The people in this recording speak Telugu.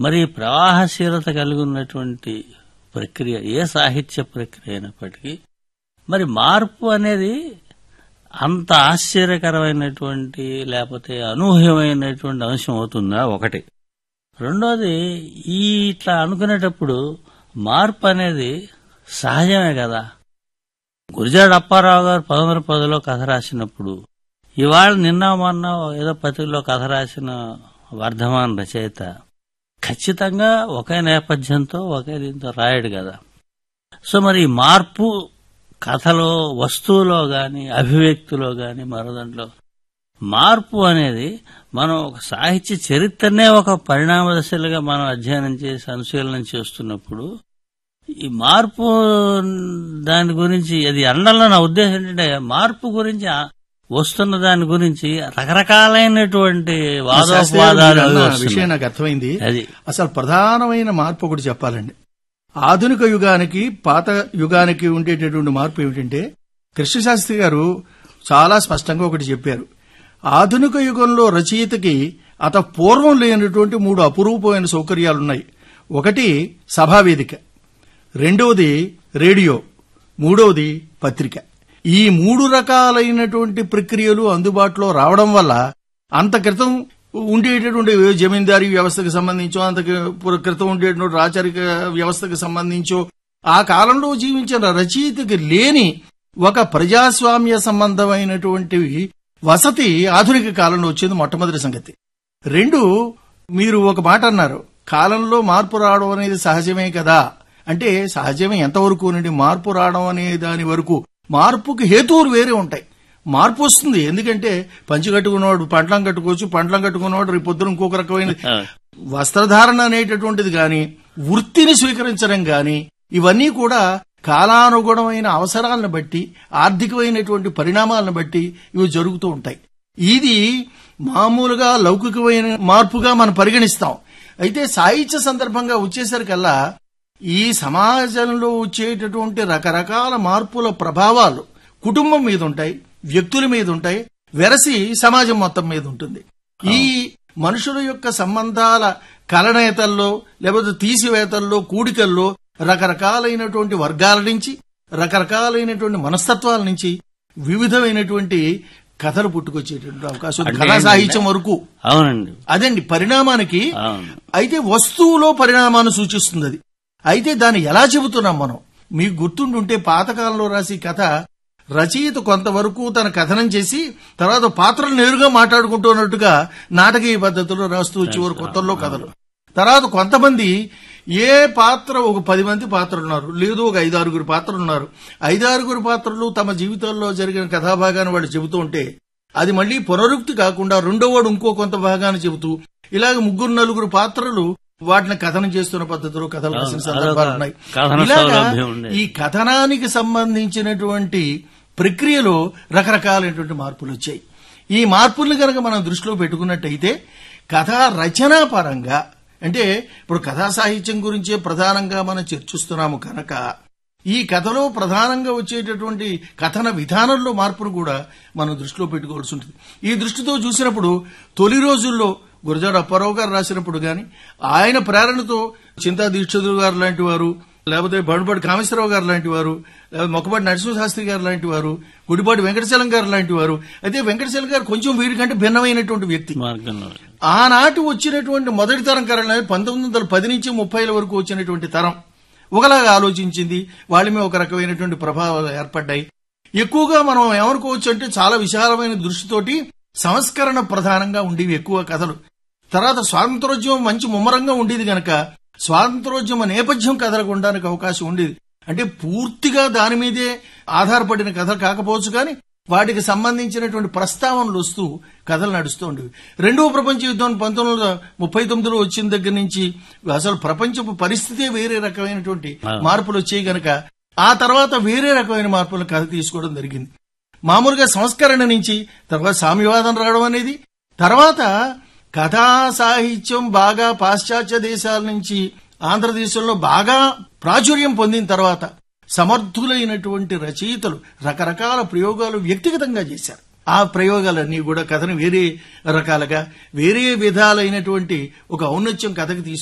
మరి ప్రవాహశీలత కలిగి ఉన్నటువంటి ప్రక్రియ ఏ సాహిత్య ప్రక్రియ అయినప్పటికీ మరి మార్పు అనేది అంత ఆశ్చర్యకరమైనటువంటి లేకపోతే అనూహ్యమైనటువంటి అంశం అవుతుందా ఒకటి రెండోది ఈ ఇట్లా అనుకునేటప్పుడు మార్పు అనేది సహజమే కదా గురిజాడ అప్పారావు గారు పంతొమ్మిది వందల పదిలో కథ రాసినప్పుడు ఇవాళ నిన్న మొన్న ఏదో పత్రికలో కథ రాసిన వర్ధమాన్ రచయిత ఖచ్చితంగా ఒకే నేపథ్యంతో ఒకే దీంతో రాయడు కదా సో మరి ఈ మార్పు కథలో వస్తువులో గాని అభివ్యక్తిలో గాని మరో దాంట్లో మార్పు అనేది మనం ఒక సాహిత్య చరిత్రనే ఒక పరిణామ దశలుగా మనం అధ్యయనం చేసి అనుశీలనం చేస్తున్నప్పుడు ఈ మార్పు దాని గురించి అది అనడంలో నా ఉద్దేశం ఏంటంటే మార్పు గురించి ఆ- వస్తున్న దాని గురించి రకరకాలైనటువంటి శాస్త్రి గారు వాదోపవాదాలు మీరు అవి అన్న వస్తున్నాయి. విషయం నాకు అర్థమైంది అది అసలు ప్రధానమైన మార్పు ఒకటి చెప్పాలండి ఆధునిక యుగానికి పాత యుగానికి ఉండేటటువంటి మార్పు ఏమిటంటే కృష్ణశాస్త్రి గారు చాలా స్పష్టంగా ఒకటి చెప్పారు ఆధునిక యుగంలో రచయితకి అత పూర్వం లేనటువంటి మూడు అపురూపమైన సౌకర్యాలున్నాయి ఒకటి సభావేదిక రెండవది రేడియో మూడవది పత్రిక ఈ మూడు రకాలైనటువంటి ప్రక్రియలు అందుబాటులో రావడం వల్ల అంత క్రితం ఉండేటటువంటి జమీందారీ వ్యవస్థకు సంబంధించో అంత క్రితం ఉండేటువంటి రాచరిక వ్యవస్థకు సంబంధించో ఆ కాలంలో జీవించిన రచయితకి లేని ఒక ప్రజాస్వామ్య సంబంధమైనటువంటి వసతి ఆధునిక కాలంలో వచ్చింది మొట్టమొదటి సంగతి రెండు మీరు ఒక మాట అన్నారు కాలంలో మార్పు రావడం అనేది సహజమే కదా అంటే సహజమే ఎంతవరకు నుండి మార్పు రావడం అనే దాని వరకు మార్పుకి హేతువులు వేరే ఉంటాయి మార్పు వస్తుంది ఎందుకంటే పంచి కట్టుకున్నవాడు పంటలం కట్టుకోవచ్చు పంటలం కట్టుకున్నవాడు రేపు పొద్దున ఇంకొక రకమైన ఆ, వస్త్రధారణ అనేటటువంటిది గాని వృత్తిని స్వీకరించడం గాని ఇవన్నీ కూడా కాలానుగుణమైన అవసరాలను బట్టి ఆర్థికమైనటువంటి పరిణామాలను బట్టి ఇవి జరుగుతూ ఉంటాయి ఇది మామూలుగా లౌకికమైన మార్పుగా మనం పరిగణిస్తాం అయితే సాహిత్య సందర్భంగా వచ్చేసరికల్లా ఈ సమాజంలో వచ్చేటటువంటి రకరకాల మార్పుల ప్రభావాలు కుటుంబం మీద ఉంటాయి వ్యక్తుల మీద ఉంటాయి వెరసి సమాజం మొత్తం మీద ఉంటుంది ఈ మనుషుల యొక్క సంబంధాల కలనేతల్లో లేకపోతే తీసివేతల్లో కూడికల్లో రకరకాలైనటువంటి వర్గాల నుంచి రకరకాలైనటువంటి మనస్తత్వాల నుంచి వివిధమైనటువంటి కథలు పుట్టుకొచ్చేటువంటి అవకాశం ఉంది. కథా సాహిత్యం వరకు అవునండి అదండి పరిణామానికి అవును అయితే వస్తువులో పరిణామాన్ని సూచిస్తుంది అది అయితే దాన్ని ఎలా చెబుతున్నాం మనం మీకు గుర్తుండుంటే పాతకాలంలో రాసి కథ రచయిత కొంతవరకు తన కథనం చేసి తర్వాత పాత్రలు నేరుగా మాట్లాడుకుంటున్నట్టుగా నాటకీయ పద్ధతిలో రాస్తూ వచ్చేవారు కొత్తల్లో కథలు తర్వాత కొంతమంది ఏ పాత్ర ఒక పది మంది పాత్రలు ఉన్నారు లేదు ఒక ఐదారుగురు పాత్రలు ఉన్నారు ఐదారుగురు పాత్రలు తమ జీవితాల్లో జరిగిన కథాభాగాన్ని వాళ్ళు చెబుతూ ఉంటే అది మళ్ళీ పునరుక్తి కాకుండా రెండో వాడు ఇంకో కొంత భాగాన్ని చెబుతూ ఇలాగ ముగ్గురు నలుగురు పాత్రలు వాటిని కథనం చేస్తున్న పద్ధతిలో కథలు రాసిన అవును, సందర్భాలు అదొక ఉన్నాయి కథన ఇలాగా సౌలభ్యం ఉండేది. ఈ కథనానికి సంబంధించినటువంటి ప్రక్రియలో రకరకాలైనటువంటి మార్పులు వచ్చాయి ఈ మార్పుల్ని కనుక మనం దృష్టిలో పెట్టుకున్నట్టయితే కథా రచనా పరంగా అంటే ఇప్పుడు కథా సాహిత్యం గురించే ప్రధానంగా మనం చర్చిస్తున్నాము కనుక ఈ కథలో ప్రధానంగా వచ్చేటటువంటి కథన విధానంలో మార్పును కూడా మనం దృష్టిలో పెట్టుకోవాల్సి ఉంటుంది ఈ దృష్టితో చూసినప్పుడు తొలి రోజుల్లో గురజాడ అప్పారావు గారు రాసినప్పుడు గాని ఆయన ప్రేరణతో చింతా దీక్షితులు గారు లాంటి వారు లేకపోతే బండుపాటి కామేశ్వరరావు గారు లాంటి వారు లేకపోతే మొక్కపాటి నరసింహశాస్త్రి గారు లాంటి వారు గుడిపాటి వెంకటచలం గారు లాంటి వారు అయితే వెంకటచలం గారు కొంచెం వీరికంటే భిన్నమైనటువంటి వ్యక్తి మార్గంలో ఆనాటి వచ్చినటువంటి మొదటి తరం కరణ పంతొమ్మిది వందల పది నుంచి ముప్పైల వరకు వచ్చినటువంటి తరం ఒకలాగా ఆలోచించింది వాళ్ళ మీద ఒక రకమైనటువంటి ప్రభావాలు ఏర్పడ్డాయి ఎక్కువగా మనం ఏమనుకోవచ్చు అంటే చాలా విశాలమైన దృష్టితోటి సంస్కరణ ప్రధానంగా ఉండేవి ఎక్కువ కథలు తర్వాత స్వాతంత్రోద్యమం మంచి ముమ్మరంగా ఉండేది గనక స్వాతంత్రోద్యమ నేపథ్యం కథలకు ఉండడానికి అవకాశం ఉండేది అంటే పూర్తిగా దాని మీదే ఆధారపడిన కథ కాకపోవచ్చు కానీ వాటికి సంబంధించినటువంటి ప్రస్తావనలు వస్తూ కథలు నడుస్తూ ఉండేవి రెండవ ప్రపంచ యుద్ధం పంతొమ్మిది వందల ముప్పై తొమ్మిదిలో వచ్చిన దగ్గర నుంచి అసలు ప్రపంచపు పరిస్థితే వేరే రకమైనటువంటి మార్పులు వచ్చాయి గనక ఆ తర్వాత వేరే రకమైన మార్పులను కథ తీసుకోవడం జరిగింది మామూలుగా సంస్కరణ నుంచి తర్వాత సామ్యవాదం రావడం అనేది తర్వాత కథా సాహిత్యం బాగా పాశ్చాత్య దేశాల నుంచి ఆంధ్రదేశంలో బాగా ప్రాచుర్యం పొందిన తర్వాత సమర్థులైనటువంటి రచయితలు రకరకాల ప్రయోగాలు వ్యక్తిగతంగా చేశారు ఆ ప్రయోగాలన్నీ కూడా కథను వేరే రకాలుగా వేరే విధాలైనటువంటి ఒక ఔన్నత్యం కథకి తీసుకు